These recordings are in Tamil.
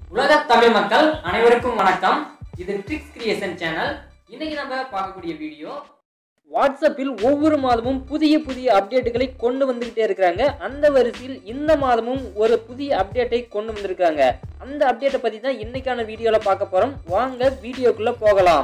உலக தமிழ் மக்கள் அனைவருக்கும் வணக்கம் இது ட்ரிக்ஸ் கிரியேஷன் சேனல் இன்னைக்கு நம்ம பார்க்கக்கூடிய வீடியோ வாட்ஸ்அப்பில் ஒவ்வொரு மாதமும் புதிய புதிய அப்டேட்டுகளை கொண்டு வந்துகிட்டே இருக்கிறாங்க அந்த வரிசையில் இந்த மாதமும் ஒரு புதிய அப்டேட்டை கொண்டு வந்திருக்காங்க அந்த அப்டேட்டை பற்றி தான் இன்னைக்கான வீடியோவில் பார்க்க போகிறோம் வாங்க வீடியோக்குள்ளே போகலாம்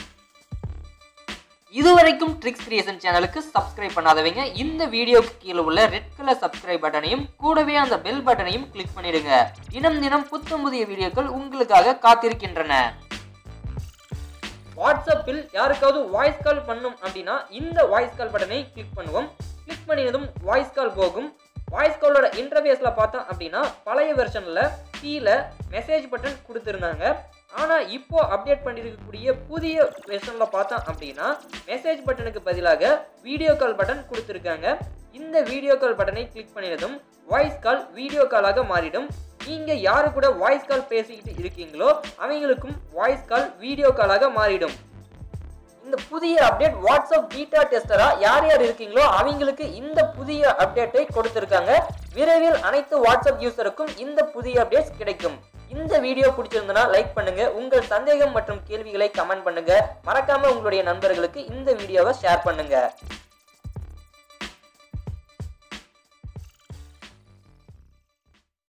இதுவரைக்கும் ட்ரிக்ஸ் கிரியேஷன் சேனலுக்கு சப்ஸ்கிரைப் பண்ணாதவங்க இந்த வீடியோக்கு கீழே உள்ள ரெட் கலர் சப்ஸ்கிரைப் பட்டனையும் கூடவே அந்த பெல் பட்டனையும் கிளிக் பண்ணிடுங்க தினம் தினம் புத்தம் புதிய வீடியோக்கள் உங்களுக்காக காத்திருக்கின்றன வாட்ஸ்அப்பில் யாருக்காவது வாய்ஸ் கால் பண்ணும் அப்படின்னா இந்த வாய்ஸ் கால் பட்டனை கிளிக் பண்ணுவோம் கிளிக் பண்ணினதும் வாய்ஸ் கால் போகும் வாய்ஸ் காலோட இன்டர்ஃபேஸில் பார்த்தோம் அப்படின்னா பழைய வெர்ஷனில் கீழே மெசேஜ் பட்டன் கொடுத்துருந்தாங்க ஆனால் இப்போ அப்டேட் பண்ணியிருக்கக்கூடிய புதிய வெர்ஷனில் பார்த்தோம் அப்படின்னா மெசேஜ் பட்டனுக்கு பதிலாக வீடியோ கால் பட்டன் கொடுத்துருக்காங்க இந்த வீடியோ கால் பட்டனை கிளிக் பண்ணினதும் வாய்ஸ் கால் வீடியோ காலாக மாறிடும் நீங்கள் யாரு கூட வாய்ஸ் கால் பேசிக்கிட்டு இருக்கீங்களோ அவங்களுக்கும் வாய்ஸ் கால் வீடியோ காலாக மாறிடும் இந்த புதிய அப்டேட் வாட்ஸ்அப் பீட்டா டெஸ்டரா யார் யார் இருக்கீங்களோ அவங்களுக்கு இந்த புதிய அப்டேட்டை கொடுத்திருக்காங்க விரைவில் அனைத்து வாட்ஸ்அப் யூசருக்கும் இந்த புதிய அப்டேட்ஸ் கிடைக்கும் இந்த வீடியோ பிடிச்சிருந்தனா லைக் பண்ணுங்க உங்கள் சந்தேகம் மற்றும் கேள்விகளை கமெண்ட் பண்ணுங்க மறக்காம உங்களுடைய நண்பர்களுக்கு இந்த வீடியோவை ஷேர் பண்ணுங்க